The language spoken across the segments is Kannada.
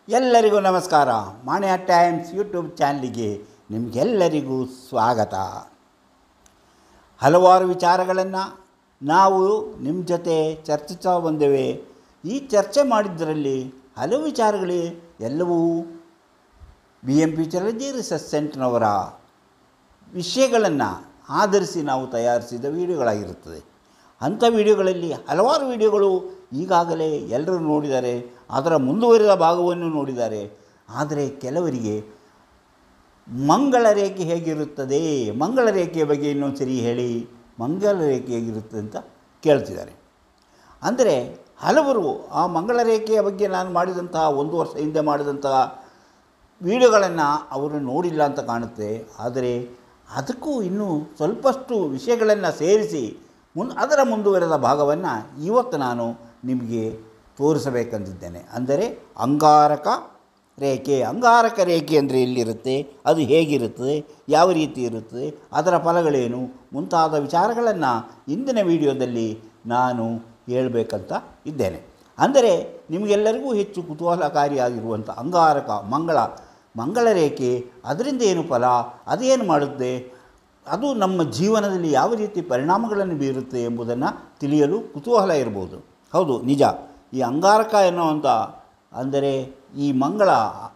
ಎಲ್ಲರಿಗೂ ನಮಸ್ಕಾರ ಮಾಣ್ಯ ಟೈಮ್ಸ್ ಯೂಟ್ಯೂಬ್ ಚಾನಲಿಗೆ ನಿಮಗೆಲ್ಲರಿಗೂ ಸ್ವಾಗತ ಹಲವಾರು ವಿಚಾರಗಳನ್ನು ನಾವು ನಿಮ್ಮ ಜೊತೆ ಚರ್ಚಿಸ್ತಾ ಬಂದೇವೆ ಈ ಚರ್ಚೆ ಮಾಡಿದ್ದರಲ್ಲಿ ಹಲವು ವಿಚಾರಗಳೇ ಎಲ್ಲವೂ ಬಿ ಎಂ ಪಿ ಚಲಜಿ ರಿಸರ್ಚ್ ಸೆಂಟರ್ನವರ ವಿಷಯಗಳನ್ನು ಆಧರಿಸಿ ನಾವು ತಯಾರಿಸಿದ ವಿಡಿಯೋಗಳಾಗಿರುತ್ತದೆ ಅಂಥ ವಿಡಿಯೋಗಳಲ್ಲಿ ಹಲವಾರು ವಿಡಿಯೋಗಳು ಈಗಾಗಲೇ ಎಲ್ಲರೂ ನೋಡಿದ್ದಾರೆ ಅದರ ಮುಂದುವರಿದ ಭಾಗವನ್ನು ನೋಡಿದ್ದಾರೆ ಆದರೆ ಕೆಲವರಿಗೆ ಮಂಗಳ ರೇಖೆ ಹೇಗಿರುತ್ತದೆ ಮಂಗಳ ರೇಖೆಯ ಬಗ್ಗೆ ಇನ್ನೊಂದು ಸರಿ ಹೇಳಿ ಮಂಗಳ ರೇಖೆ ಹೇಗಿರುತ್ತದೆ ಅಂತ ಕೇಳ್ತಿದ್ದಾರೆ ಅಂದರೆ ಹಲವರು ಆ ಮಂಗಳ ರೇಖೆಯ ಬಗ್ಗೆ ನಾನು ಮಾಡಿದಂತಹ ಒಂದು ವರ್ಷ ಹಿಂದೆ ಮಾಡಿದಂತಹ ವಿಡಿಯೋಗಳನ್ನು ಅವರು ನೋಡಿಲ್ಲ ಅಂತ ಕಾಣುತ್ತೆ ಆದರೆ ಅದಕ್ಕೂ ಇನ್ನೂ ಸ್ವಲ್ಪಷ್ಟು ವಿಷಯಗಳನ್ನು ಸೇರಿಸಿ ಮುನ್ ಅದರ ಮುಂದುವರೆದ ಭಾಗವನ್ನು ಇವತ್ತು ನಾನು ನಿಮಗೆ ತೋರಿಸಬೇಕಂತಿದ್ದೇನೆ ಅಂದರೆ ಅಂಗಾರಕ ರೇಖೆ ಅಂಗಾರಕ ರೇಖೆ ಅಂದರೆ ಎಲ್ಲಿರುತ್ತೆ ಅದು ಹೇಗಿರುತ್ತದೆ ಯಾವ ರೀತಿ ಇರುತ್ತದೆ ಅದರ ಫಲಗಳೇನು ಮುಂತಾದ ವಿಚಾರಗಳನ್ನು ಇಂದಿನ ವಿಡಿಯೋದಲ್ಲಿ ನಾನು ಹೇಳಬೇಕಂತ ಇದ್ದೇನೆ ಅಂದರೆ ನಿಮಗೆಲ್ಲರಿಗೂ ಹೆಚ್ಚು ಕುತೂಹಲಕಾರಿಯಾಗಿರುವಂಥ ಅಂಗಾರಕ ಮಂಗಳ ಮಂಗಳ ರೇಖೆ ಅದರಿಂದ ಏನು ಫಲ ಅದೇನು ಮಾಡುತ್ತೆ ಅದು ನಮ್ಮ ಜೀವನದಲ್ಲಿ ಯಾವ ರೀತಿ ಪರಿಣಾಮಗಳನ್ನು ಬೀರುತ್ತೆ ಎಂಬುದನ್ನು ತಿಳಿಯಲು ಕುತೂಹಲ ಇರ್ಬೋದು ಹೌದು ನಿಜ ಈ ಅಂಗಾರಕ ಎನ್ನುವಂಥ ಅಂದರೆ ಈ ಮಂಗಳ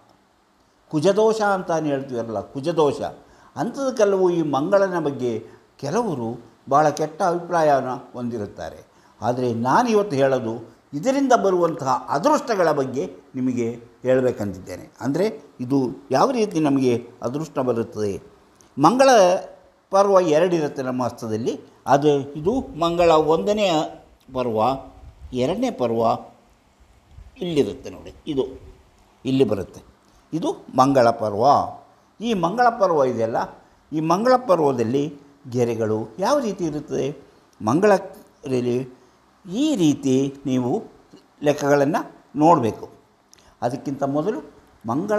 ಕುಜದೋಷ ಅಂತ ಹೇಳ್ತೀವಲ್ಲ ಕುಜದೋಷ ಅಂಥದಕ್ಕೆಲ್ಲವೂ ಈ ಮಂಗಳನ ಬಗ್ಗೆ ಕೆಲವರು ಭಾಳ ಕೆಟ್ಟ ಅಭಿಪ್ರಾಯವನ್ನು ಹೊಂದಿರುತ್ತಾರೆ ಆದರೆ ನಾನು ಇವತ್ತು ಹೇಳೋದು ಇದರಿಂದ ಬರುವಂತಹ ಅದೃಷ್ಟಗಳ ಬಗ್ಗೆ ನಿಮಗೆ ಹೇಳಬೇಕಂತಿದ್ದೇನೆ ಅಂದರೆ ಇದು ಯಾವ ರೀತಿ ನಮಗೆ ಅದೃಷ್ಟ ಬರುತ್ತದೆ ಮಂಗಳ ಪರ್ವ ಎರಡಿರುತ್ತೆ ನಮ್ಮ ಹಸ್ತದಲ್ಲಿ ಅದು ಇದು ಮಂಗಳ ಒಂದನೇ ಪರ್ವ ಎರಡನೇ ಪರ್ವ ಇಲ್ಲಿರುತ್ತೆ ನೋಡಿ ಇದು ಇಲ್ಲಿ ಬರುತ್ತೆ ಇದು ಮಂಗಳ ಪರ್ವ ಈ ಮಂಗಳ ಪರ್ವ ಇದೆಯಲ್ಲ ಈ ಮಂಗಳ ಪರ್ವದಲ್ಲಿ ಗೆರೆಗಳು ಯಾವ ರೀತಿ ಇರುತ್ತದೆ ಮಂಗಳದಲ್ಲಿ ಈ ರೀತಿ ನೀವು ಲೆಕ್ಕಗಳನ್ನು ನೋಡಬೇಕು ಅದಕ್ಕಿಂತ ಮೊದಲು ಮಂಗಳ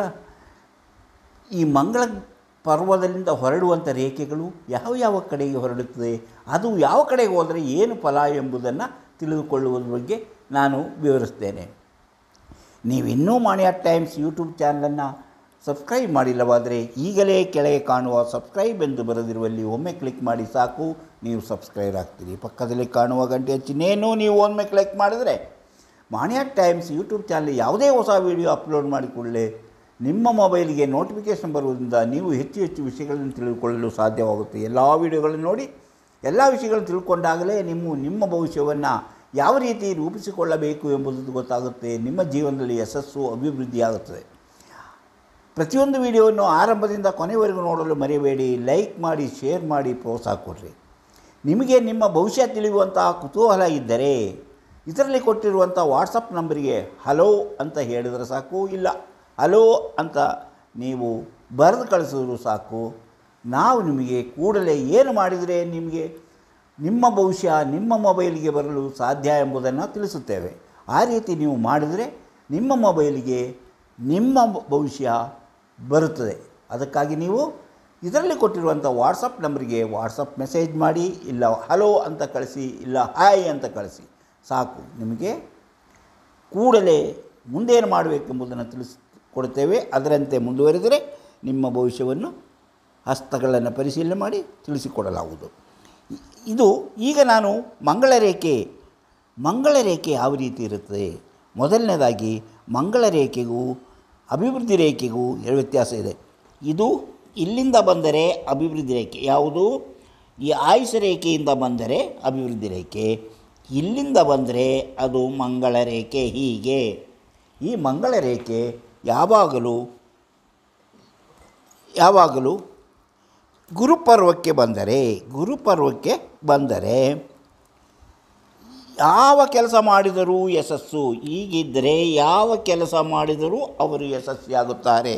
ಈ ಮಂಗಳ ಪರ್ವದಲ್ಲಿಂದ ಹೊರಡುವಂಥ ರೇಖೆಗಳು ಯಾವ ಯಾವ ಕಡೆಗೆ ಹೊರಡುತ್ತದೆ ಅದು ಯಾವ ಕಡೆಗೆ ಹೋದರೆ ಏನು ಫಲ ಎಂಬುದನ್ನು ತಿಳಿದುಕೊಳ್ಳುವುದ್ರ ಬಗ್ಗೆ ನಾನು ವಿವರಿಸ್ತೇನೆ ನೀವಿನ್ನೂ ಮಾಣಿಯ ಟೈಮ್ಸ್ ಯೂಟ್ಯೂಬ್ ಚಾನಲನ್ನು ಸಬ್ಸ್ಕ್ರೈಬ್ ಮಾಡಿಲ್ಲವಾದರೆ ಈಗಲೇ ಕೆಳಗೆ ಕಾಣುವ ಸಬ್ಸ್ಕ್ರೈಬ್ ಎಂದು ಬರೆದಿರುವಲ್ಲಿ ಒಮ್ಮೆ ಕ್ಲಿಕ್ ಮಾಡಿ ಸಾಕು ನೀವು ಸಬ್ಸ್ಕ್ರೈಬ್ ಆಗ್ತೀರಿ ಪಕ್ಕದಲ್ಲಿ ಕಾಣುವ ಗಂಟೆಯ ಚಿಹ್ನೆಯನ್ನು ನೀವು ಒಮ್ಮೆ ಕ್ಲಿಕ್ ಮಾಡಿದರೆ ಮಾಣಿಯ ಟೈಮ್ಸ್ ಯೂಟ್ಯೂಬ್ ಚಾನಲ್ ಯಾವುದೇ ಹೊಸ ವೀಡಿಯೋ ಅಪ್ಲೋಡ್ ಮಾಡಿಕೊಳ್ಳೆ ನಿಮ್ಮ ಮೊಬೈಲಿಗೆ ನೋಟಿಫಿಕೇಷನ್ ಬರುವುದರಿಂದ ನೀವು ಹೆಚ್ಚು ಹೆಚ್ಚು ವಿಷಯಗಳನ್ನು ತಿಳಿದುಕೊಳ್ಳಲು ಸಾಧ್ಯವಾಗುತ್ತೆ ಎಲ್ಲ ವಿಡಿಯೋಗಳನ್ನು ನೋಡಿ ಎಲ್ಲ ವಿಷಯಗಳನ್ನು ತಿಳ್ಕೊಂಡಾಗಲೇ ನಿಮ್ಮ ನಿಮ್ಮ ಭವಿಷ್ಯವನ್ನು ಯಾವ ರೀತಿ ರೂಪಿಸಿಕೊಳ್ಳಬೇಕು ಎಂಬುದು ಗೊತ್ತಾಗುತ್ತೆ ನಿಮ್ಮ ಜೀವನದಲ್ಲಿ ಯಶಸ್ಸು ಅಭಿವೃದ್ಧಿಯಾಗುತ್ತದೆ ಪ್ರತಿಯೊಂದು ವಿಡಿಯೋವನ್ನು ಆರಂಭದಿಂದ ಕೊನೆವರೆಗೂ ನೋಡಲು ಮರೆಯಬೇಡಿ ಲೈಕ್ ಮಾಡಿ ಶೇರ್ ಮಾಡಿ ಪ್ರೋತ್ಸಾಹ ಕೊಡಿರಿ ನಿಮಗೆ ನಿಮ್ಮ ಭವಿಷ್ಯ ತಿಳಿಯುವಂತಹ ಕುತೂಹಲ ಇದ್ದರೆ ಇದರಲ್ಲಿ ಕೊಟ್ಟಿರುವಂಥ ವಾಟ್ಸಪ್ ನಂಬರಿಗೆ ಹಲೋ ಅಂತ ಹೇಳಿದರೆ ಸಾಕು ಇಲ್ಲ ಹಲೋ ಅಂತ ನೀವು ಬರೆದು ಕಳಿಸಿದ್ರು ಸಾಕು ನಾವು ನಿಮಗೆ ಕೂಡಲೇ ಏನು ಮಾಡಿದರೆ ನಿಮಗೆ ನಿಮ್ಮ ಭವಿಷ್ಯ ನಿಮ್ಮ ಮೊಬೈಲಿಗೆ ಬರಲು ಸಾಧ್ಯ ಎಂಬುದನ್ನು ತಿಳಿಸುತ್ತೇವೆ ಆ ರೀತಿ ನೀವು ಮಾಡಿದರೆ ನಿಮ್ಮ ಮೊಬೈಲಿಗೆ ನಿಮ್ಮ ಭವಿಷ್ಯ ಬರುತ್ತದೆ ಅದಕ್ಕಾಗಿ ನೀವು ಇದರಲ್ಲಿ ಕೊಟ್ಟಿರುವಂಥ ವಾಟ್ಸಪ್ ನಂಬರಿಗೆ ವಾಟ್ಸಪ್ ಮೆಸೇಜ್ ಮಾಡಿ ಇಲ್ಲ ಹಲೋ ಅಂತ ಕಳಿಸಿ ಇಲ್ಲ ಹಾಯ್ ಅಂತ ಕಳಿಸಿ ಸಾಕು ನಿಮಗೆ ಕೂಡಲೇ ಮುಂದೇನು ಮಾಡಬೇಕೆಂಬುದನ್ನು ತಿಳಿಸಿ ಕೊಡ್ತೇವೆ ಅದರಂತೆ ಮುಂದುವರೆದರೆ ನಿಮ್ಮ ಭವಿಷ್ಯವನ್ನು ಹಸ್ತಗಳನ್ನು ಪರಿಶೀಲನೆ ಮಾಡಿ ತಿಳಿಸಿಕೊಡಲಾಗುವುದು ಇ- ಇದು ಈಗ ನಾನು ಮಂಗಳ ರೇಖೆ ಮಂಗಳ ರೇಖೆ ಯಾವ ರೀತಿ ಇರುತ್ತದೆ ಮೊದಲನೇದಾಗಿ ಮಂಗಳ ರೇಖೆಗೂ ಅಭಿವೃದ್ಧಿ ರೇಖೆಗೂ ಎರಡು ವ್ಯತ್ಯಾಸ ಇದೆ ಇದು ಇಲ್ಲಿಂದ ಬಂದರೆ ಅಭಿವೃದ್ಧಿ ರೇಖೆ ಯಾವುದು ಈ ಆಯುಷ ರೇಖೆಯಿಂದ ಬಂದರೆ ಅಭಿವೃದ್ಧಿ ರೇಖೆ ಇಲ್ಲಿಂದ ಬಂದರೆ ಅದು ಮಂಗಳ ರೇಖೆ ಹೀಗೆ ಈ ಮಂಗಳ ರೇಖೆ ಯಾವಾಗಲೂ ಯಾವಾಗಲೂ ಗುರುಪರ್ವಕ್ಕೆ ಬಂದರೆ ಗುರುಪರ್ವಕ್ಕೆ ಬಂದರೆ ಯಾವ ಕೆಲಸ ಮಾಡಿದರೂ ಯಶಸ್ಸು ಹೀಗಿದ್ದರೆ ಯಾವ ಕೆಲಸ ಮಾಡಿದರೂ ಅವರು ಯಶಸ್ವಿಯಾಗುತ್ತಾರೆ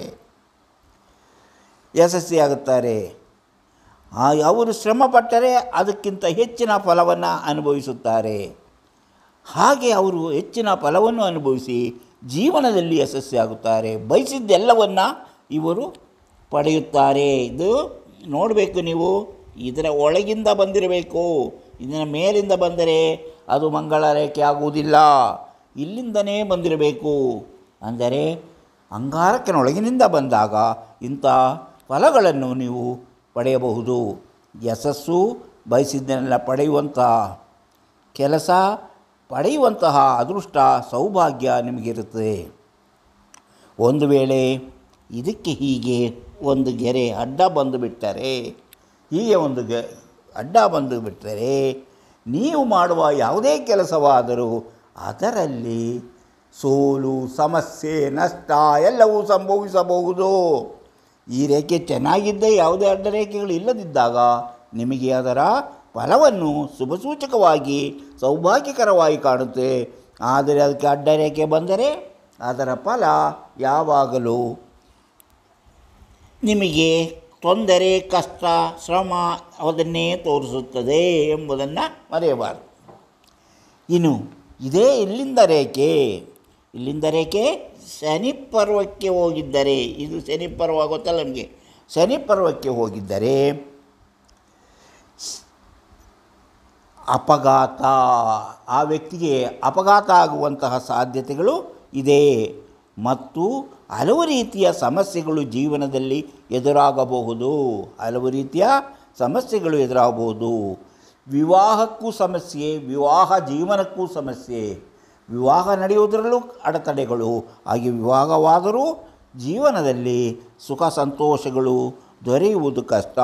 ಯಶಸ್ವಿಯಾಗುತ್ತಾರೆ ಆ ಅವರು ಶ್ರಮಪಟ್ಟರೆ ಅದಕ್ಕಿಂತ ಹೆಚ್ಚಿನ ಫಲವನ್ನು ಅನುಭವಿಸುತ್ತಾರೆ ಹಾಗೆ ಅವರು ಹೆಚ್ಚಿನ ಫಲವನ್ನು ಅನುಭವಿಸಿ ಜೀವನದಲ್ಲಿ ಯಶಸ್ವಿಯಾಗುತ್ತಾರೆ ಬಯಸಿದ್ದೆಲ್ಲವನ್ನು ಇವರು ಪಡೆಯುತ್ತಾರೆ ಇದು ನೋಡಬೇಕು ನೀವು ಇದರ ಒಳಗಿಂದ ಬಂದಿರಬೇಕು ಇದರ ಮೇಲಿಂದ ಬಂದರೆ ಅದು ಮಂಗಳ ರೇಖೆ ಆಗುವುದಿಲ್ಲ ಇಲ್ಲಿಂದನೇ ಬಂದಿರಬೇಕು ಅಂದರೆ ಅಂಗಾರಕ್ಕಿನೊಳಗಿನಿಂದ ಬಂದಾಗ ಇಂಥ ಫಲಗಳನ್ನು ನೀವು ಪಡೆಯಬಹುದು ಯಶಸ್ಸು ಬಯಸಿದ್ದನ್ನೆಲ್ಲ ಪಡೆಯುವಂಥ ಕೆಲಸ ಪಡೆಯುವಂತಹ ಅದೃಷ್ಟ ಸೌಭಾಗ್ಯ ನಿಮಗಿರುತ್ತದೆ ಒಂದು ವೇಳೆ ಇದಕ್ಕೆ ಹೀಗೆ ಒಂದು ಗೆರೆ ಅಡ್ಡ ಬಂದು ಬಿಟ್ಟರೆ ಹೀಗೆ ಒಂದು ಗೆ ಅಡ್ಡ ಬಂದು ಬಿಟ್ಟರೆ ನೀವು ಮಾಡುವ ಯಾವುದೇ ಕೆಲಸವಾದರೂ ಅದರಲ್ಲಿ ಸೋಲು ಸಮಸ್ಯೆ ನಷ್ಟ ಎಲ್ಲವೂ ಸಂಭವಿಸಬಹುದು ಈ ರೇಖೆ ಚೆನ್ನಾಗಿದ್ದೇ ಯಾವುದೇ ಅಡ್ಡ ರೇಖೆಗಳು ಇಲ್ಲದಿದ್ದಾಗ ನಿಮಗೆ ಅದರ ಫಲವನ್ನು ಶುಭಸೂಚಕವಾಗಿ ಸೌಭಾಗ್ಯಕರವಾಗಿ ಕಾಣುತ್ತೆ ಆದರೆ ಅದಕ್ಕೆ ಅಡ್ಡ ರೇಖೆ ಬಂದರೆ ಅದರ ಫಲ ಯಾವಾಗಲೂ ನಿಮಗೆ ತೊಂದರೆ ಕಷ್ಟ ಶ್ರಮ ಅದನ್ನೇ ತೋರಿಸುತ್ತದೆ ಎಂಬುದನ್ನು ಮರೆಯಬಾರದು ಇನ್ನು ಇದೇ ಇಲ್ಲಿಂದ ರೇಖೆ ಇಲ್ಲಿಂದ ರೇಖೆ ಶನಿ ಪರ್ವಕ್ಕೆ ಹೋಗಿದ್ದರೆ ಇದು ಶನಿ ಪರ್ವ ಗೊತ್ತಲ್ಲ ನಮಗೆ ಶನಿ ಪರ್ವಕ್ಕೆ ಹೋಗಿದ್ದರೆ ಅಪಘಾತ ಆ ವ್ಯಕ್ತಿಗೆ ಅಪಘಾತ ಆಗುವಂತಹ ಸಾಧ್ಯತೆಗಳು ಇದೆ ಮತ್ತು ಹಲವು ರೀತಿಯ ಸಮಸ್ಯೆಗಳು ಜೀವನದಲ್ಲಿ ಎದುರಾಗಬಹುದು ಹಲವು ರೀತಿಯ ಸಮಸ್ಯೆಗಳು ಎದುರಾಗಬಹುದು ವಿವಾಹಕ್ಕೂ ಸಮಸ್ಯೆ ವಿವಾಹ ಜೀವನಕ್ಕೂ ಸಮಸ್ಯೆ ವಿವಾಹ ನಡೆಯುವುದರಲ್ಲೂ ಅಡೆತಡೆಗಳು ಹಾಗೆ ವಿವಾಹವಾದರೂ ಜೀವನದಲ್ಲಿ ಸುಖ ಸಂತೋಷಗಳು ದೊರೆಯುವುದು ಕಷ್ಟ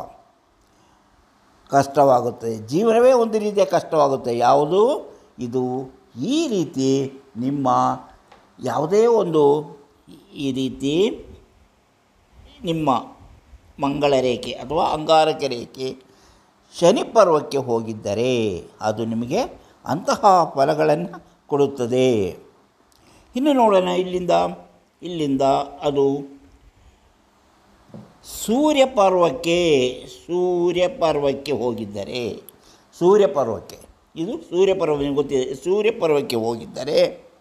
ಕಷ್ಟವಾಗುತ್ತೆ ಜೀವನವೇ ಒಂದು ರೀತಿಯ ಕಷ್ಟವಾಗುತ್ತೆ ಯಾವುದು ಇದು ಈ ರೀತಿ ನಿಮ್ಮ ಯಾವುದೇ ಒಂದು ಈ ರೀತಿ ನಿಮ್ಮ ಮಂಗಳ ರೇಖೆ ಅಥವಾ ಅಂಗಾರಕ ರೇಖೆ ಶನಿ ಪರ್ವಕ್ಕೆ ಹೋಗಿದ್ದರೆ ಅದು ನಿಮಗೆ ಅಂತಹ ಫಲಗಳನ್ನು ಕೊಡುತ್ತದೆ ಇನ್ನು ನೋಡೋಣ ಇಲ್ಲಿಂದ ಇಲ್ಲಿಂದ ಅದು ಸೂರ್ಯ ಪರ್ವಕ್ಕೆ ಸೂರ್ಯ ಪರ್ವಕ್ಕೆ ಹೋಗಿದ್ದರೆ ಸೂರ್ಯ ಪರ್ವಕ್ಕೆ ಇದು ಸೂರ್ಯ ಪರ್ವ ನಿಮಗೆ ಗೊತ್ತಿದೆ ಸೂರ್ಯ ಪರ್ವಕ್ಕೆ ಹೋಗಿದ್ದರೆ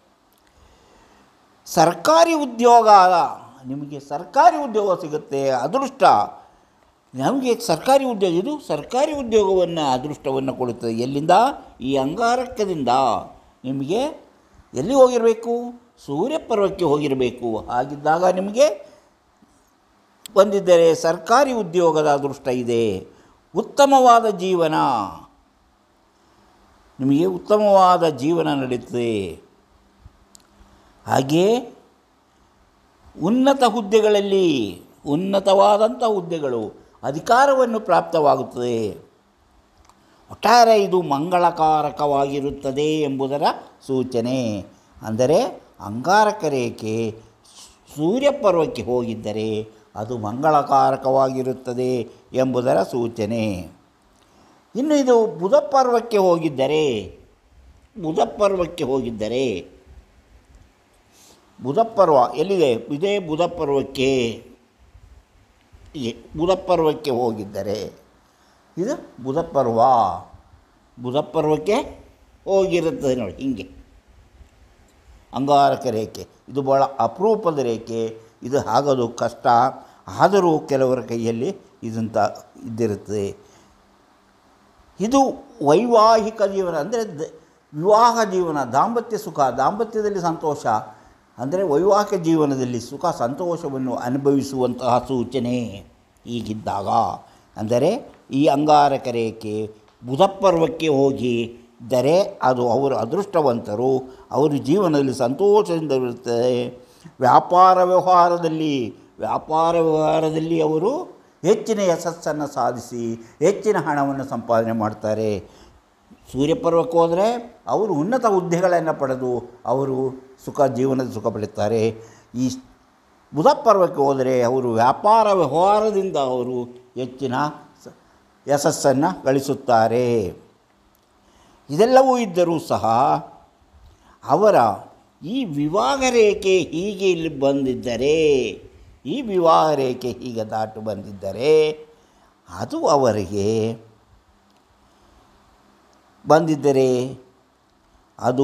ಸರ್ಕಾರಿ ಉದ್ಯೋಗ ನಿಮಗೆ ಸರ್ಕಾರಿ ಉದ್ಯೋಗ ಸಿಗುತ್ತೆ ಅದೃಷ್ಟ ನಮಗೆ ಸರ್ಕಾರಿ ಉದ್ಯೋಗ ಇದು ಸರ್ಕಾರಿ ಉದ್ಯೋಗವನ್ನು ಅದೃಷ್ಟವನ್ನು ಕೊಡುತ್ತದೆ ಎಲ್ಲಿಂದ ಈ ಅಂಗಾರಕದಿಂದ ನಿಮಗೆ ಎಲ್ಲಿ ಹೋಗಿರಬೇಕು ಸೂರ್ಯ ಪರ್ವಕ್ಕೆ ಹೋಗಿರಬೇಕು ಹಾಗಿದ್ದಾಗ ನಿಮಗೆ ಬಂದಿದ್ದರೆ ಸರ್ಕಾರಿ ಉದ್ಯೋಗದ ಅದೃಷ್ಟ ಇದೆ ಉತ್ತಮವಾದ ಜೀವನ ನಿಮಗೆ ಉತ್ತಮವಾದ ಜೀವನ ನಡೆಯುತ್ತದೆ ಹಾಗೆಯೇ ಉನ್ನತ ಹುದ್ದೆಗಳಲ್ಲಿ ಉನ್ನತವಾದಂಥ ಹುದ್ದೆಗಳು ಅಧಿಕಾರವನ್ನು ಪ್ರಾಪ್ತವಾಗುತ್ತದೆ ಒಟ್ಟಾರೆ ಇದು ಮಂಗಳಕಾರಕವಾಗಿರುತ್ತದೆ ಎಂಬುದರ ಸೂಚನೆ ಅಂದರೆ ಅಂಗಾರಕ ರೇಖೆ ಸೂರ್ಯ ಪರ್ವಕ್ಕೆ ಹೋಗಿದ್ದರೆ ಅದು ಮಂಗಳಕಾರಕವಾಗಿರುತ್ತದೆ ಎಂಬುದರ ಸೂಚನೆ ಇನ್ನು ಇದು ಬುಧ ಪರ್ವಕ್ಕೆ ಹೋಗಿದ್ದರೆ ಬುಧ ಪರ್ವಕ್ಕೆ ಹೋಗಿದ್ದರೆ ಬುಧ ಪರ್ವ ಎಲ್ಲಿದೆ ಇದೇ ಬುಧ ಪರ್ವಕ್ಕೆ ಹೀಗೆ ಬುಧ ಪರ್ವಕ್ಕೆ ಹೋಗಿದ್ದರೆ ಇದು ಬುಧ ಪರ್ವ ಬುಧ ಪರ್ವಕ್ಕೆ ಹೋಗಿರುತ್ತದೆ ನೋಡಿ ಹಿಂಗೆ ಅಂಗಾರಕ ರೇಖೆ ಇದು ಭಾಳ ಅಪರೂಪದ ರೇಖೆ ಇದು ಆಗೋದು ಕಷ್ಟ ಆದರೂ ಕೆಲವರ ಕೈಯಲ್ಲಿ ಇದಂತ ಇದ್ದಿರುತ್ತದೆ ಇದು ವೈವಾಹಿಕ ಜೀವನ ಅಂದರೆ ದ- ವಿವಾಹ ಜೀವನ ದಾಂಪತ್ಯ ಸುಖ ದಾಂಪತ್ಯದಲ್ಲಿ ಸಂತೋಷ ಅಂದರೆ ವೈವಾಹಿಕ ಜೀವನದಲ್ಲಿ ಸುಖ ಸಂತೋಷವನ್ನು ಅನುಭವಿಸುವಂತಹ ಸೂಚನೆ ಹೀಗಿದ್ದಾಗ ಅಂದರೆ ಈ ಅಂಗಾರಕ ರೇಖೆ ಬುಧ ಪರ್ವಕ್ಕೆ ಹೋಗಿ ದರೆ ಅದು ಅವರು ಅದೃಷ್ಟವಂತರು ಅವರು ಜೀವನದಲ್ಲಿ ಸಂತೋಷದಿಂದ ಇರುತ್ತದೆ ವ್ಯಾಪಾರ ವ್ಯವಹಾರದಲ್ಲಿ ವ್ಯಾಪಾರ ವ್ಯವಹಾರದಲ್ಲಿ ಅವರು ಹೆಚ್ಚಿನ ಯಶಸ್ಸನ್ನು ಸಾಧಿಸಿ ಹೆಚ್ಚಿನ ಹಣವನ್ನು ಸಂಪಾದನೆ ಮಾಡ್ತಾರೆ ಸೂರ್ಯಪರ್ವಕ್ಕೆ ಹೋದರೆ ಅವರು ಉನ್ನತ ಹುದ್ದೆಗಳನ್ನು ಪಡೆದು ಅವರು ಸುಖ ಜೀವನದ ಸುಖ ಪಡೆಯುತ್ತಾರೆ ಈ ಬುಧ ಪರ್ವಕ್ಕೆ ಹೋದರೆ ಅವರು ವ್ಯಾಪಾರ ವ್ಯವಹಾರದಿಂದ ಅವರು ಹೆಚ್ಚಿನ ಸ- ಯಶಸ್ಸನ್ನು ಗಳಿಸುತ್ತಾರೆ ಇದೆಲ್ಲವೂ ಇದ್ದರೂ ಸಹ ಅವರ ಈ ವಿವಾಹ ರೇಖೆ ಹೀಗೆ ಇಲ್ಲಿ ಬಂದಿದ್ದರೆ ಈ ವಿವಾಹ ರೇಖೆ ಹೀಗೆ ದಾಟು ಬಂದಿದ್ದರೆ ಅದು ಅವರಿಗೆ ಬಂದಿದ್ದರೆ ಅದು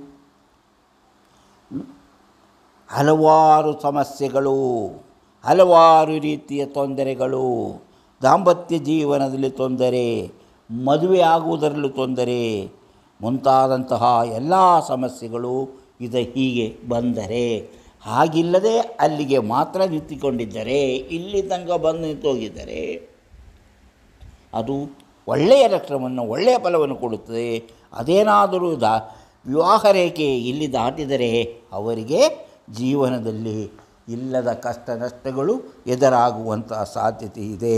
ಹಲವಾರು ಸಮಸ್ಯೆಗಳು ಹಲವಾರು ರೀತಿಯ ತೊಂದರೆಗಳು ದಾಂಪತ್ಯ ಜೀವನದಲ್ಲಿ ತೊಂದರೆ ಮದುವೆ ಆಗುವುದರಲ್ಲೂ ತೊಂದರೆ ಮುಂತಾದಂತಹ ಎಲ್ಲ ಸಮಸ್ಯೆಗಳು ಇದು ಹೀಗೆ ಬಂದರೆ ಹಾಗಿಲ್ಲದೆ ಅಲ್ಲಿಗೆ ಮಾತ್ರ ನಿಂತುಕೊಂಡಿದ್ದರೆ ಇಲ್ಲಿ ತನಕ ಬಂದು ನಿಂತು ಹೋಗಿದ್ದರೆ ಅದು ಒಳ್ಳೆಯ ಲಕ್ಷಣವನ್ನು ಒಳ್ಳೆಯ ಫಲವನ್ನು ಕೊಡುತ್ತದೆ ಅದೇನಾದರೂ ದಾ ವಿವಾಹ ರೇಖೆ ಇಲ್ಲಿ ದಾಟಿದರೆ ಅವರಿಗೆ ಜೀವನದಲ್ಲಿ ಇಲ್ಲದ ಕಷ್ಟ ನಷ್ಟಗಳು ಎದುರಾಗುವಂಥ ಸಾಧ್ಯತೆ ಇದೆ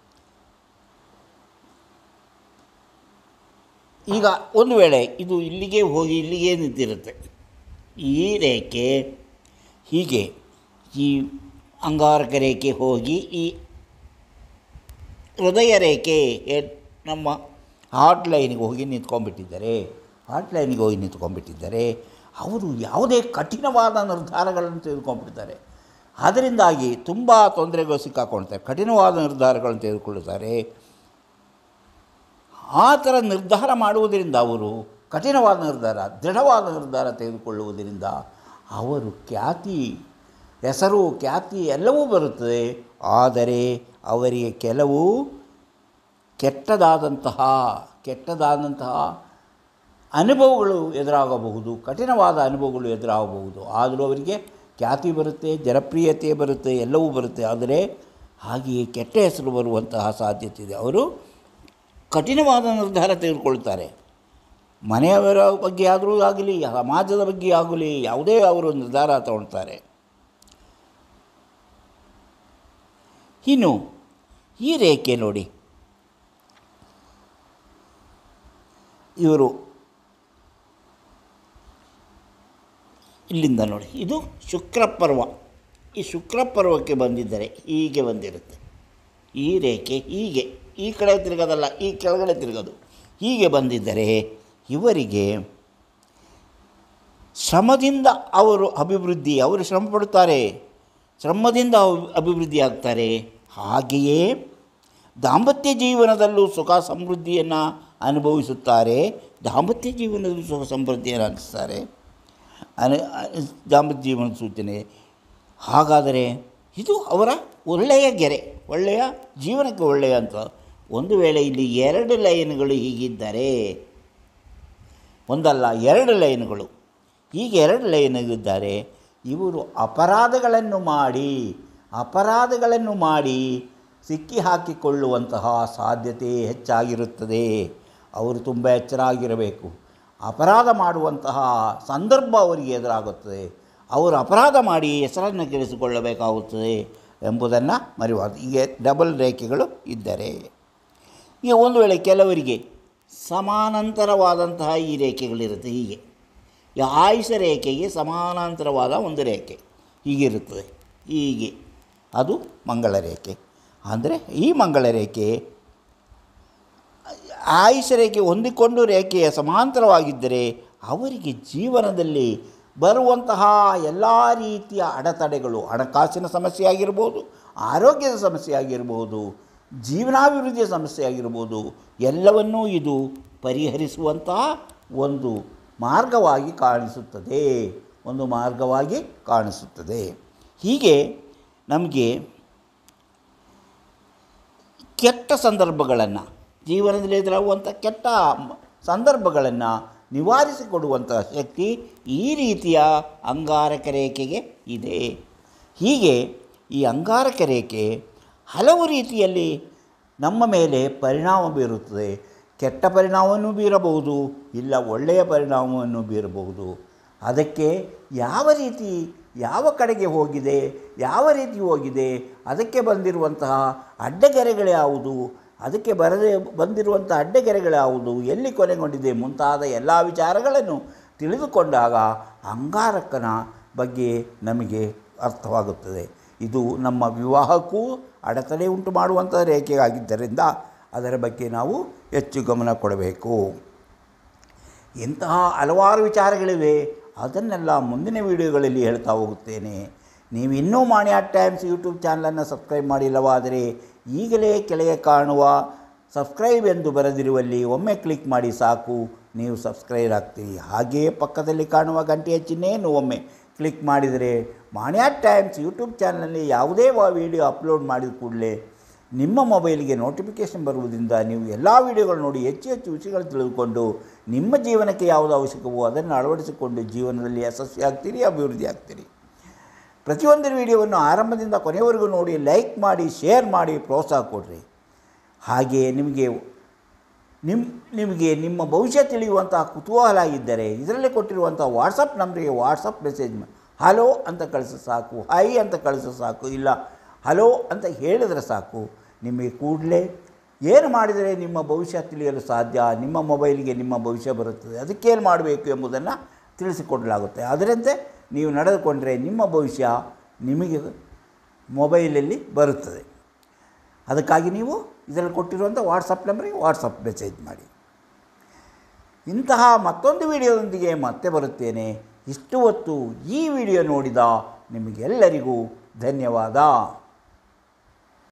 ಈಗ ಒಂದು ವೇಳೆ ಇದು ಇಲ್ಲಿಗೆ ಹೋಗಿ ಇಲ್ಲಿಗೆ ನಿಂತಿರುತ್ತೆ ಈ ರೇಖೆ ಹೀಗೆ ಈ ಅಂಗಾರಕ ರೇಖೆ ಹೋಗಿ ಈ ಹೃದಯ ರೇಖೆ ಎ- ನಮ್ಮ ಹಾರ್ಟ್ ಲೈನಿಗೆ ಹೋಗಿ ನಿಂತ್ಕೊಂಡ್ಬಿಟ್ಟಿದ್ದಾರೆ ಹಾರ್ಟ್ ಲೈನಿಗೆ ಹೋಗಿ ನಿಂತ್ಕೊಂಡ್ಬಿಟ್ಟಿದ್ದಾರೆ ಅವರು ಯಾವುದೇ ಕಠಿಣವಾದ ನಿರ್ಧಾರಗಳನ್ನು ತೆಗೆದುಕೊಂಡ್ಬಿಡ್ತಾರೆ ಅದರಿಂದಾಗಿ ತುಂಬ ತೊಂದರೆಗಳು ಸಿಕ್ಕಾಕೊಳ್ತಾರೆ ಕಠಿಣವಾದ ನಿರ್ಧಾರಗಳನ್ನು ತೆಗೆದುಕೊಳ್ಳುತ್ತಾರೆ ಆ ಥರ ನಿರ್ಧಾರ ಮಾಡುವುದರಿಂದ ಅವರು ಕಠಿಣವಾದ ನಿರ್ಧಾರ ದೃಢವಾದ ನಿರ್ಧಾರ ತೆಗೆದುಕೊಳ್ಳುವುದರಿಂದ ಅವರು ಖ್ಯಾತಿ ಹೆಸರು ಖ್ಯಾತಿ ಎಲ್ಲವೂ ಬರುತ್ತದೆ ಆದರೆ ಅವರಿಗೆ ಕೆಲವು ಕೆಟ್ಟದಾದಂತಹ ಕೆಟ್ಟದಾದಂತಹ ಅನುಭವಗಳು ಎದುರಾಗಬಹುದು ಕಠಿಣವಾದ ಅನುಭವಗಳು ಎದುರಾಗಬಹುದು ಆದರೂ ಅವರಿಗೆ ಖ್ಯಾತಿ ಬರುತ್ತೆ ಜನಪ್ರಿಯತೆ ಬರುತ್ತೆ ಎಲ್ಲವೂ ಬರುತ್ತೆ ಆದರೆ ಹಾಗೆಯೇ ಕೆಟ್ಟ ಹೆಸರು ಬರುವಂತಹ ಸಾಧ್ಯತೆ ಇದೆ ಅವರು ಕಠಿಣವಾದ ನಿರ್ಧಾರ ತೆಗೆದುಕೊಳ್ತಾರೆ ಮನೆಯವರ ಬಗ್ಗೆ ಆದರೂ ಆಗಲಿ ಸಮಾಜದ ಬಗ್ಗೆ ಆಗಲಿ ಯಾವುದೇ ಅವರು ನಿರ್ಧಾರ ತಗೊಳ್ತಾರೆ ಇನ್ನು ಈ ರೇಖೆ ನೋಡಿ ಇವರು ಇಲ್ಲಿಂದ ನೋಡಿ ಇದು ಶುಕ್ರಪರ್ವ ಈ ಶುಕ್ರಪರ್ವಕ್ಕೆ ಬಂದಿದ್ದರೆ ಹೀಗೆ ಬಂದಿರುತ್ತೆ ಈ ರೇಖೆ ಹೀಗೆ ಈ ಕಡೆ ತಿರುಗೋದಲ್ಲ ಈ ಕೆಳಗಡೆ ತಿರುಗೋದು ಹೀಗೆ ಬಂದಿದ್ದರೆ ಇವರಿಗೆ ಶ್ರಮದಿಂದ ಅವರು ಅಭಿವೃದ್ಧಿ ಅವರು ಶ್ರಮ ಪಡುತ್ತಾರೆ ಶ್ರಮದಿಂದ ಅಭಿ- ಅಭಿವೃದ್ಧಿ ಆಗ್ತಾರೆ ಹಾಗೆಯೇ ದಾಂಪತ್ಯ ಜೀವನದಲ್ಲೂ ಸುಖ ಸಮೃದ್ಧಿಯನ್ನು ಅನುಭವಿಸುತ್ತಾರೆ ದಾಂಪತ್ಯ ಜೀವನದಲ್ಲೂ ಸುಖ ಸಮೃದ್ಧಿಯನ್ನು ಅನಿಸ್ತಾರೆ ಅನ ದಾಂಪತ್ಯ ಜೀವನದ ಸೂಚನೆ ಹಾಗಾದರೆ ಇದು ಅವರ ಒಳ್ಳೆಯ ಗೆರೆ ಒಳ್ಳೆಯ ಜೀವನಕ್ಕೆ ಒಳ್ಳೆಯ ಅಂತ ಒಂದು ವೇಳೆ ಇಲ್ಲಿ ಎರಡು ಲೈನ್ಗಳು ಹೀಗಿದ್ದರೆ ಒಂದಲ್ಲ ಎರಡು ಲೈನ್ಗಳು ಹೀಗೆ ಎರಡು ಲೈನ್ಗಳಿದ್ದಾರೆ ಇವರು ಅಪರಾಧಗಳನ್ನು ಮಾಡಿ ಅಪರಾಧಗಳನ್ನು ಮಾಡಿ ಸಿಕ್ಕಿ ಹಾಕಿಕೊಳ್ಳುವಂತಹ ಸಾಧ್ಯತೆ ಹೆಚ್ಚಾಗಿರುತ್ತದೆ ಅವರು ತುಂಬ ಎಚ್ಚರ ಆಗಿರಬೇಕು ಅಪರಾಧ ಮಾಡುವಂತಹ ಸಂದರ್ಭ ಅವರಿಗೆ ಎದುರಾಗುತ್ತದೆ ಅವರು ಅಪರಾಧ ಮಾಡಿ ಹೆಸರನ್ನು ಕೆಡಿಸಿಕೊಳ್ಳಬೇಕಾಗುತ್ತದೆ ಎಂಬುದನ್ನು ಮರೆಯಬಾರದು ಹೀಗೆ ಡಬಲ್ ರೇಖೆಗಳು ಇದ್ದರೆ ಈಗ ಒಂದು ವೇಳೆ ಕೆಲವರಿಗೆ ಸಮಾನಾಂತರವಾದಂತಹ ಈ ರೇಖೆಗಳಿರುತ್ತೆ ಹೀಗೆ ಈ ಆಯುಷ ರೇಖೆಗೆ ಸಮಾನಾಂತರವಾದ ಒಂದು ರೇಖೆ ಹೀಗಿರುತ್ತದೆ ಹೀಗೆ ಅದು ಮಂಗಳ ರೇಖೆ ಅಂದರೆ ಈ ಮಂಗಳ ರೇಖೆ ಆಯುಷ ರೇಖೆ ಹೊಂದಿಕೊಂಡು ರೇಖೆಯ ಸಮಾಂತರವಾಗಿದ್ದರೆ ಅವರಿಗೆ ಜೀವನದಲ್ಲಿ ಬರುವಂತಹ ಎಲ್ಲ ರೀತಿಯ ಅಡೆತಡೆಗಳು ಹಣಕಾಸಿನ ಸಮಸ್ಯೆ ಆಗಿರ್ಬೋದು ಆರೋಗ್ಯದ ಸಮಸ್ಯೆ ಆಗಿರ್ಬೋದು ಜೀವನಾಭಿವೃದ್ಧಿಯ ಸಮಸ್ಯೆ ಆಗಿರ್ಬೋದು ಎಲ್ಲವನ್ನೂ ಇದು ಪರಿಹರಿಸುವಂತಹ ಒಂದು ಮಾರ್ಗವಾಗಿ ಕಾಣಿಸುತ್ತದೆ ಒಂದು ಮಾರ್ಗವಾಗಿ ಕಾಣಿಸುತ್ತದೆ ಹೀಗೆ ನಮಗೆ ಕೆಟ್ಟ ಸಂದರ್ಭಗಳನ್ನು ಜೀವನದಲ್ಲಿ ಎದುರಾಗುವಂಥ ಕೆಟ್ಟ ಮ- ಸಂದರ್ಭಗಳನ್ನು ನಿವಾರಿಸಿಕೊಡುವಂಥ ಶಕ್ತಿ ಈ ರೀತಿಯ ಅಂಗಾರಕ ರೇಖೆಗೆ ಇದೆ ಹೀಗೆ ಈ ಅಂಗಾರಕ ರೇಖೆ ಹಲವು ರೀತಿಯಲ್ಲಿ ನಮ್ಮ ಮೇಲೆ ಪರಿಣಾಮ ಬೀರುತ್ತದೆ ಕೆಟ್ಟ ಪರಿಣಾಮವನ್ನು ಬೀರಬಹುದು ಇಲ್ಲ ಒಳ್ಳೆಯ ಪರಿಣಾಮವನ್ನು ಬೀರಬಹುದು ಅದಕ್ಕೆ ಯಾವ ರೀತಿ ಯಾವ ಕಡೆಗೆ ಹೋಗಿದೆ ಯಾವ ರೀತಿ ಹೋಗಿದೆ ಅದಕ್ಕೆ ಬಂದಿರುವಂತಹ ಅಡ್ಡಗೆರೆಗಳು ಯಾವುದು ಅದಕ್ಕೆ ಬರದೆ ಬಂದಿರುವಂಥ ಅಡ್ಡಗೆರೆಗಳು ಯಾವುದು ಎಲ್ಲಿ ಕೊನೆಗೊಂಡಿದೆ ಮುಂತಾದ ಎಲ್ಲ ವಿಚಾರಗಳನ್ನು ತಿಳಿದುಕೊಂಡಾಗ ಅಂಗಾರಕನ ಬಗ್ಗೆ ನಮಗೆ ಅರ್ಥವಾಗುತ್ತದೆ ಇದು ನಮ್ಮ ವಿವಾಹಕ್ಕೂ ಅಡೆತಡೆ ಉಂಟು ಮಾಡುವಂಥ ರೇಖೆಯಾಗಿದ್ದರಿಂದ ಅದರ ಬಗ್ಗೆ ನಾವು ಹೆಚ್ಚು ಗಮನ ಕೊಡಬೇಕು ಇಂತಹ ಹಲವಾರು ವಿಚಾರಗಳಿವೆ ಅದನ್ನೆಲ್ಲ ಮುಂದಿನ ವೀಡಿಯೋಗಳಲ್ಲಿ ಹೇಳ್ತಾ ಹೋಗುತ್ತೇನೆ ನೀವು ಇನ್ನೂ ಮಾಣಿಯಾ ಟೈಮ್ಸ್ ಯೂಟ್ಯೂಬ್ ಚಾನಲನ್ನು ಸಬ್ಸ್ಕ್ರೈಬ್ ಮಾಡಿಲ್ಲವಾದರೆ ಈಗಲೇ ಕೆಳಗೆ ಕಾಣುವ ಸಬ್ಸ್ಕ್ರೈಬ್ ಎಂದು ಬರೆದಿರುವಲ್ಲಿ ಒಮ್ಮೆ ಕ್ಲಿಕ್ ಮಾಡಿ ಸಾಕು ನೀವು ಸಬ್ಸ್ಕ್ರೈಬ್ ಆಗ್ತೀರಿ ಹಾಗೆಯೇ ಪಕ್ಕದಲ್ಲಿ ಕಾಣುವ ಗಂಟೆಯ ಚಿಹ್ನೆಯನ್ನು ಒಮ್ಮೆ ಕ್ಲಿಕ್ ಮಾಡಿದರೆ ಮಾಣಿಯಾ ಟೈಮ್ಸ್ ಯೂಟ್ಯೂಬ್ ಚಾನಲಲ್ಲಿ ಯಾವುದೇ ವಿಡಿಯೋ ಅಪ್ಲೋಡ್ ಮಾಡಿದ ಕೂಡಲೇ ನಿಮ್ಮ ಮೊಬೈಲಿಗೆ ನೋಟಿಫಿಕೇಷನ್ ಬರುವುದರಿಂದ ನೀವು ಎಲ್ಲ ವೀಡಿಯೋಗಳು ನೋಡಿ ಹೆಚ್ಚು ಹೆಚ್ಚು ವಿಷಯಗಳು ತಿಳಿದುಕೊಂಡು ನಿಮ್ಮ ಜೀವನಕ್ಕೆ ಯಾವುದು ಅವಶ್ಯಕವೋ ಅದನ್ನು ಅಳವಡಿಸಿಕೊಂಡು ಜೀವನದಲ್ಲಿ ಯಶಸ್ವಿ ಆಗ್ತೀರಿ ಅಭಿವೃದ್ಧಿ ಆಗ್ತೀರಿ ಪ್ರತಿಯೊಂದು ವಿಡಿಯೋವನ್ನು ಆರಂಭದಿಂದ ಕೊನೆಯವರೆಗೂ ನೋಡಿ ಲೈಕ್ ಮಾಡಿ ಶೇರ್ ಮಾಡಿ ಪ್ರೋತ್ಸಾಹ ಕೊಡಿರಿ ಹಾಗೆಯೇ ನಿಮಗೆ ನಿಮ್ಮ ನಿಮಗೆ ನಿಮ್ಮ ಭವಿಷ್ಯ ತಿಳಿಯುವಂಥ ಕುತೂಹಲ ಇದ್ದರೆ ಇದರಲ್ಲಿ ಕೊಟ್ಟಿರುವಂಥ ವಾಟ್ಸಪ್ ನಂಬರಿಗೆ ವಾಟ್ಸಪ್ ಮೆಸೇಜ್ ಮಾ ಹಲೋ ಅಂತ ಕಳಿಸೋ ಸಾಕು ಹೈ ಅಂತ ಕಳಿಸೋ ಸಾಕು ಇಲ್ಲ ಹಲೋ ಅಂತ ಹೇಳಿದರೆ ಸಾಕು ನಿಮಗೆ ಕೂಡಲೇ ಏನು ಮಾಡಿದರೆ ನಿಮ್ಮ ಭವಿಷ್ಯ ತಿಳಿಯಲು ಸಾಧ್ಯ ನಿಮ್ಮ ಮೊಬೈಲಿಗೆ ನಿಮ್ಮ ಭವಿಷ್ಯ ಬರುತ್ತದೆ ಅದಕ್ಕೇನು ಮಾಡಬೇಕು ಎಂಬುದನ್ನು ತಿಳಿಸಿಕೊಡಲಾಗುತ್ತೆ ಅದರಂತೆ ನೀವು ನಡೆದುಕೊಂಡರೆ ನಿಮ್ಮ ಭವಿಷ್ಯ ನಿಮಗೆ ಮೊಬೈಲಲ್ಲಿ ಬರುತ್ತದೆ ಅದಕ್ಕಾಗಿ ನೀವು ಇದರಲ್ಲಿ ಕೊಟ್ಟಿರುವಂಥ ವಾಟ್ಸಪ್ ನಂಬರಿಗೆ ವಾಟ್ಸಪ್ ಮೆಸೇಜ್ ಮಾಡಿ ಇಂತಹ ಮತ್ತೊಂದು ವಿಡಿಯೋದೊಂದಿಗೆ ಮತ್ತೆ ಬರುತ್ತೇನೆ ಇಷ್ಟು ಹೊತ್ತು ಈ ವಿಡಿಯೋ ನೋಡಿದ ನಿಮಗೆಲ್ಲರಿಗೂ ಧನ್ಯವಾದ